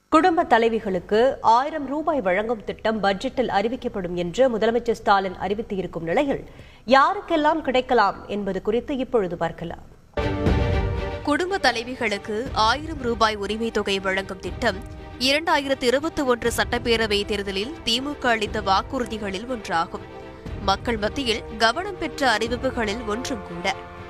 குடும்ப தலைவிகளுக்கு ஆயிரம் ரூபாய் வழங்கும் திட்டம் பட்ஜெட்டில் அறிவிக்கப்படும் என்று முதலமைச்சர் ஸ்டாலின் அறிவித்திருக்கும் நிலையில் யாருக்கெல்லாம் கிடைக்கலாம் என்பது குறித்து இப்பொழுது பார்க்கலாம் குடும்ப தலைவிகளுக்கு ஆயிரம் ரூபாய் உரிமைத் தொகை வழங்கும் திட்டம் இரண்டாயிரத்து இருபத்தி ஒன்று சட்டப்பேரவை தேர்தலில் திமுக அளித்த வாக்குறுதிகளில் ஒன்றாகும் மக்கள் மத்தியில் கவனம் பெற்ற அறிவிப்புகளில் ஒன்றும் கூட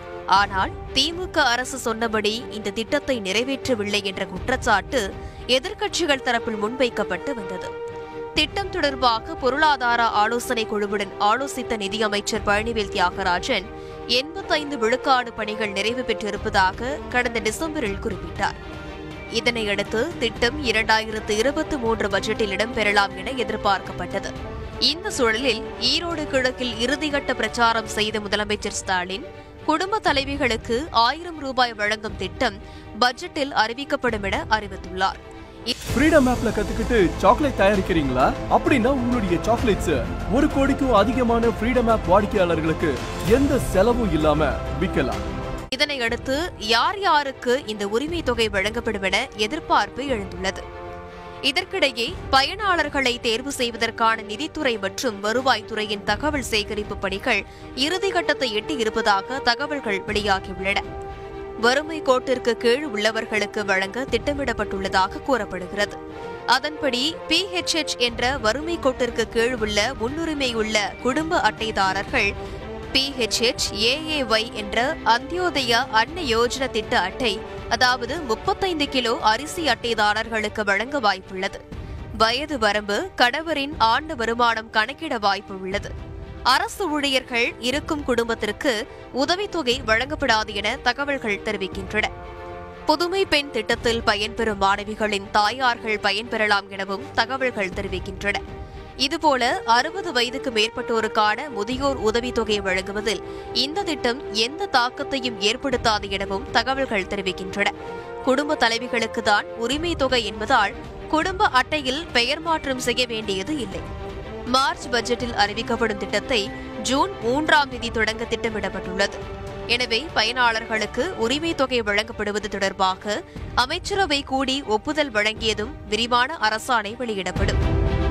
ஆனால் திமுக அரசு சொன்னபடி இந்த திட்டத்தை நிறைவேற்றவில்லை என்ற குற்றச்சாட்டு எதிர்க்கட்சிகள் தரப்பில் முன்வைக்கப்பட்டு வந்தது திட்டம் தொடர்பாக பொருளாதார ஆலோசனை குழுவுடன் ஆலோசித்த நிதியமைச்சர் பழனிவேல் தியாகராஜன் எண்பத்தைந்து விழுக்காடு பணிகள் நிறைவு பெற்றிருப்பதாக கடந்த டிசம்பரில் குறிப்பிட்டார் இதனையடுத்து திட்டம் இரண்டாயிரத்து இருபத்தி மூன்று பட்ஜெட்டில் இடம்பெறலாம் என எதிர்பார்க்கப்பட்டது இந்த சூழலில் ஈரோடு கிழக்கில் இறுதிக்கட்ட பிரச்சாரம் செய்த முதலமைச்சர் ஸ்டாலின் குடும்ப தலைவிகளுக்கு ஆயிரம் ரூபாய் வழங்கும் திட்டம் பட்ஜெட்டில் அறிவிக்கப்படும் என அறிவித்துள்ளார் ஃப்ரீடம் ஆப்ல கத்துக்கிட்டு சாக்லேட் தயாரிக்கிறீங்களா அப்படின்னா உங்களுடைய சாக்லேட்ஸ் ஒரு கோடிக்கும் அதிகமான ஃப்ரீடம் ஆப் வாடிக்கையாளர்களுக்கு எந்த செலவும் இல்லாம விற்கலாம் இதனையடுத்து யார் யாருக்கு இந்த உரிமை தொகை வழங்கப்படும் என எதிர்பார்ப்பு எழுந்துள்ளது இதற்கிடையே பயனாளர்களை தேர்வு செய்வதற்கான நிதித்துறை மற்றும் வருவாய்த்துறையின் தகவல் சேகரிப்பு பணிகள் இறுதிக்கட்டத்தை எட்டியிருப்பதாக தகவல்கள் வெளியாகியுள்ளன வறுமை கோட்டிற்கு கீழ் உள்ளவர்களுக்கு வழங்க திட்டமிடப்பட்டுள்ளதாக கூறப்படுகிறது அதன்படி பிஹெச்எச் என்ற வறுமை கோட்டிற்கு கீழ் உள்ள முன்னுரிமை உள்ள குடும்ப அட்டைதாரர்கள் பிஹெச்எச் ஏஏஒய் என்ற அந்தியோதய அன்ன யோஜன திட்ட அட்டை அதாவது முப்பத்தைந்து கிலோ அரிசி அட்டைதாரர்களுக்கு வழங்க வாய்ப்புள்ளது வயது வரம்பு கணவரின் ஆண்டு வருமானம் கணக்கிட வாய்ப்பு உள்ளது அரசு ஊழியர்கள் இருக்கும் குடும்பத்திற்கு உதவித்தொகை வழங்கப்படாது என தகவல்கள் தெரிவிக்கின்றன புதுமை பெண் திட்டத்தில் பயன்பெறும் மாணவிகளின் தாயார்கள் பயன்பெறலாம் எனவும் தகவல்கள் தெரிவிக்கின்றன இதுபோல அறுபது வயதுக்கு மேற்பட்டோருக்கான முதியோர் உதவித்தொகை வழங்குவதில் இந்த திட்டம் எந்த தாக்கத்தையும் ஏற்படுத்தாது எனவும் தகவல்கள் தெரிவிக்கின்றன குடும்ப தலைவிகளுக்கு தான் உரிமை தொகை என்பதால் குடும்ப அட்டையில் பெயர் மாற்றம் செய்ய வேண்டியது இல்லை மார்ச் பட்ஜெட்டில் அறிவிக்கப்படும் திட்டத்தை ஜூன் மூன்றாம் தேதி தொடங்க திட்டமிடப்பட்டுள்ளது எனவே பயனாளர்களுக்கு உரிமை தொகை வழங்கப்படுவது தொடர்பாக அமைச்சரவை கூடி ஒப்புதல் வழங்கியதும் விரிவான அரசாணை வெளியிடப்படும்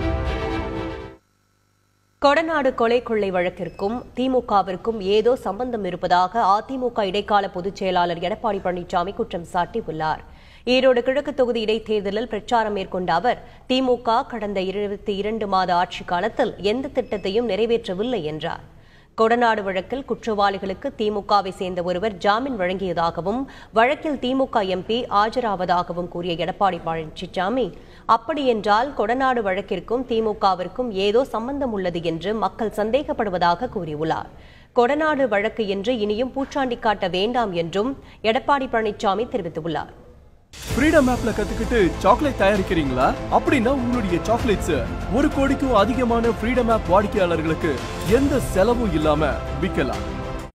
கொடநாடு கொலை கொள்ளை வழக்கிற்கும் திமுகவிற்கும் ஏதோ சம்பந்தம் இருப்பதாக அதிமுக இடைக்கால பொதுச் செயலாளர் எடப்பாடி பழனிசாமி குற்றம் சாட்டியுள்ளார் ஈரோடு கிழக்கு தொகுதி இடைத்தேர்தலில் பிரச்சாரம் மேற்கொண்ட அவர் திமுக கடந்த இருபத்தி இரண்டு மாத ஆட்சி காலத்தில் எந்த திட்டத்தையும் நிறைவேற்றவில்லை என்றார் கொடநாடு வழக்கில் குற்றவாளிகளுக்கு திமுகவை சேர்ந்த ஒருவர் ஜாமீன் வழங்கியதாகவும் வழக்கில் திமுக எம்பி ஆஜராவதாகவும் கூறிய எடப்பாடி பழனிசாமி அப்படியென்றால் கொடநாடு வழக்கிற்கும் திமுகவிற்கும் ஏதோ சம்பந்தம் உள்ளது என்று மக்கள் சந்தேகப்படுவதாக கூறியுள்ளார் கொடநாடு வழக்கு என்று இனியும் பூச்சாண்டி காட்ட வேண்டாம் என்றும் எடப்பாடி பழனிசாமி தெரிவித்துள்ளார் ஃப்ரீடம் ஆப்ல கத்துக்கிட்டு சாக்லேட் தயாரிக்கிறீங்களா அப்படின்னா உங்களுடைய சாக்லேட்ஸ் ஒரு கோடிக்கும் அதிகமான ஃப்ரீடம் ஆப் வாடிக்கையாளர்களுக்கு எந்த செலவும் இல்லாம விற்கலாம்